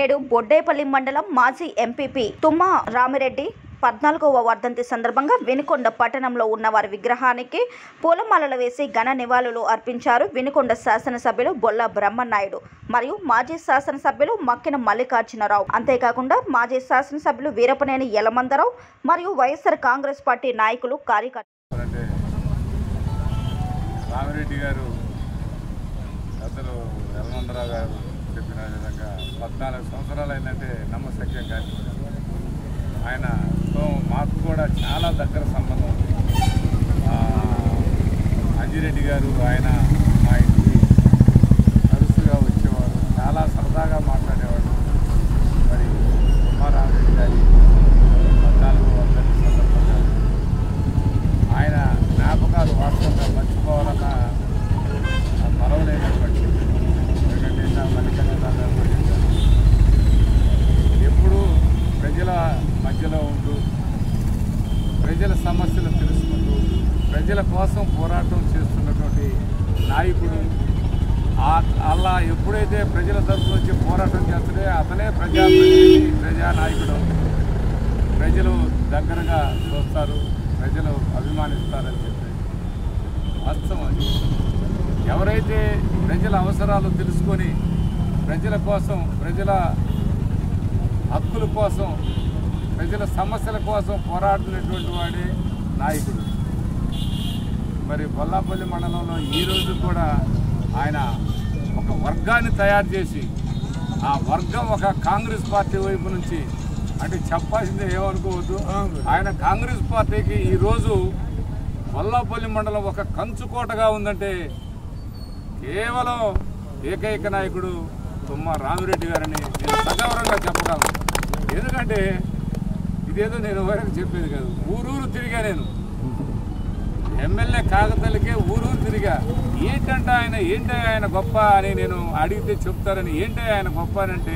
నేడు బొడ్డేపల్లి మండలం మాజీ ఎంపీపీ తుమ్మా రామిరెడ్డి పద్నాలుగవ వర్ధంతి సందర్భంగా వినుకొండ పట్టణంలో ఉన్న వారి విగ్రహానికి పూలమాలలు వేసి ఘన నివాళులు అర్పించారు వినుకొండ శాసనసభ్యులు బొల్ల బ్రహ్మనాయుడు మరియు మాజీ శాసనసభ్యులు మక్కిన మల్లికార్జునరావు అంతేకాకుండా మాజీ శాసనసభ్యులు వీరపనేని యలమందరావు మరియు వైఎస్ఆర్ కాంగ్రెస్ పార్టీ నాయకులు కార్యకర్తలు అంటే రామిరెడ్డి గారు పెద్దలు యలమందరావు గారు చెప్పిన విధంగా పద్నాలుగు సంవత్సరాలు అయిందంటే నమ్మశక్యం కాదు ఆయనతో మాకు కూడా చాలా దగ్గర సంబంధం ఉంది ఆ, అంజిరెడ్డి గారు ఆయన మా ఇంటికి తరచుగా వచ్చేవారు చాలా సరదాగా మాట్లాడేవాడు మరి ఉమారామిరెడ్డి గారి పద్నాలుగు వర్ధంతి సందర్భంగా ఆయన జ్ఞాపకాలు వాస్తవంగా మర్చిపోవాలన్న మరవలేనటువంటి ఎందుకంటే ఇందాక మల్లికార్జున గారు కూడా చెప్పారు. ఎప్పుడూ ప్రజల మధ్యలో ఉంటూ ప్రజల సమస్యలు తెలుసుకుంటూ ప్రజల కోసం పోరాటం చేస్తున్నటువంటి నాయకుడు ఆ- అలా ఎప్పుడైతే ప్రజల తరఫు వచ్చి పోరాటం చేస్తాడో అతనే ప్రజా ప్రజానాయకుడు అవుతాడు ప్రజలు దగ్గరగా చూస్తారు ప్రజలు అభిమానిస్తారని చెప్పి వాస్తవం అది ఎవరైతే ప్రజల అవసరాలు తెలుసుకొని ప్రజల కోసం ప్రజల హక్కుల కోసం ప్రజల సమస్యల కోసం పోరాడుతున్నటువంటి వాడే నాయకుడు మరి బొల్లాపల్లి మండలంలో ఈ రోజు కూడా ఆయన ఒక వర్గాన్ని తయారు చేసి ఆ వర్గం ఒక కాంగ్రెస్ పార్టీ వైపు నుంచి అంటే చెప్పాల్సిందే ఏమనుకోవద్దు ఆయన కాంగ్రెస్ పార్టీకి ఈరోజు బొల్లాపల్లి మండలం ఒక కంచుకోటగా ఉందంటే కేవలం ఏకైక నాయకుడు తుమ్మ రామిరెడ్డి గారని నేను సగౌరవంగా చెప్పగలను ఎందుకంటే ఇదేదో నేను ఎవరికి చెప్పేది కాదు ఊరూరు తిరిగా నేను ఎమ్మెల్యే కాకతల్లికే ఊరూరు తిరిగా ఏంటంట ఆయన ఏంటి ఆయన గొప్ప అని నేను అడిగితే చెప్తారని ఏంటి ఆయన గొప్ప అని అంటే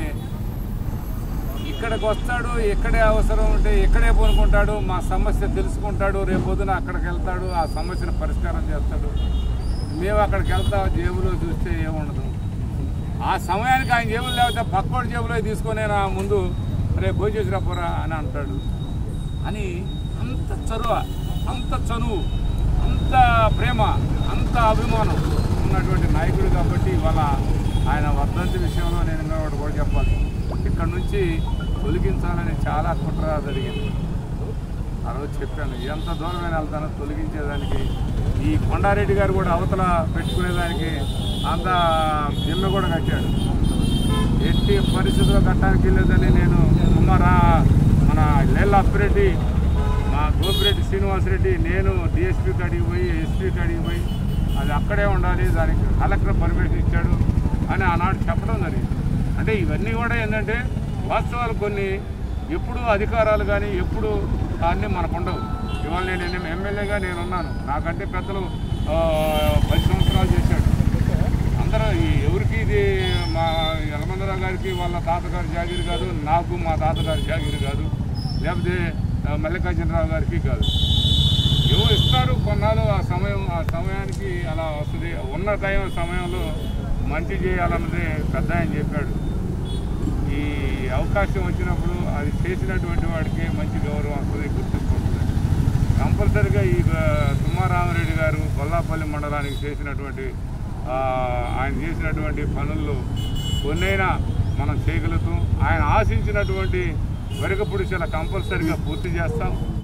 ఇక్కడికి వస్తాడు ఎక్కడే అవసరం ఉంటే ఎక్కడే కొనుక్కుంటాడు మా సమస్య తెలుసుకుంటాడు రేపు పొద్దున అక్కడికి వెళ్తాడు ఆ సమస్యను పరిష్కారం చేస్తాడు మేము అక్కడికి వెళ్తాం జేబులో చూస్తే ఏముండదు ఆ సమయానికి ఆయన జేబులు లేకపోతే పక్కోడి జేబులో తీసుకొని నా ముందు రేపు భోజనం చేసి రాపోరా అని అంటాడు అని అంత చొరవ అంత చనువు అంత ప్రేమ అంత అభిమానం ఉన్నటువంటి నాయకుడు కాబట్టి ఇవాళ ఆయన వర్ధంతి విషయంలో నేను ఇంకా ఒకటి కూడా చెప్పాలి ఇక్కడ నుంచి తొలగించాలని చాలా కుట్ర జరిగింది ఆ రోజు చెప్పాను ఎంత దూరమైన వెళ్తానో తొలగించేదానికి ఈ కొండారెడ్డి గారు కూడా అవతల పెట్టుకునేదానికి అంత జిమ్మ కూడా కట్టాడు ఎట్టి పరిస్థితుల్లో కట్టడానికి వెళ్ళేదని నేను కుమారా మన లేళ్ళ అప్పిరెడ్డి మా గోపిరెడ్డి శ్రీనివాసరెడ్డి నేను డిఎస్పీ కాడికి పోయి ఎస్పీ కాడికి పోయి అది అక్కడే ఉండాలి దానికి కలెక్టర్ పర్మిషన్ ఇచ్చాడు అని ఆనాడు చెప్పడం జరిగింది అంటే ఇవన్నీ కూడా ఏంటంటే వాస్తవాలు కొన్ని ఎప్పుడు అధికారాలు కానీ ఎప్పుడు అన్నీ మనకు ఉండవు ఇవాళ నేను నేను ఎమ్మెల్యేగా నేను ఉన్నాను నాకంటే పెద్దలు ఆ, పది సంవత్సరాలు చేశాడు అందరూ ఈ- ఎవరికి ఇది మా యలమందరావు గారికి వాళ్ళ తాతగారి జాగీరు కాదు నాకు మా తాతగారి జాగీరు కాదు లేకపోతే ఆ, మల్లికార్జునరావు గారికి కాదు ఎవరు ఇస్తారు కొన్నాళ్ళు ఆ సమయం ఆ సమయానికి అలా వస్తుంది ఉన్న టైం సమయంలో మంచి చేయాలన్నది పెద్ద ఆయన చెప్పాడు ఈ అవకాశం వచ్చినప్పుడు అది చేసినటువంటి వాడికి మంచి గౌరవం వస్తుంది గుర్తింపు వస్తుంది కంపల్సరిగా ఈ ఆ, తుమ్మారామరెడ్డి గారు గొల్లాపల్లి మండలానికి చేసినటువంటి ఆ, ఆయన చేసినటువంటి పనుల్లో కొన్నైనా మనం చేయగలుగుతాం ఆయన ఆశించినటువంటి వెరగ పుడిసెల కంపల్సరిగా పూర్తి చేస్తాం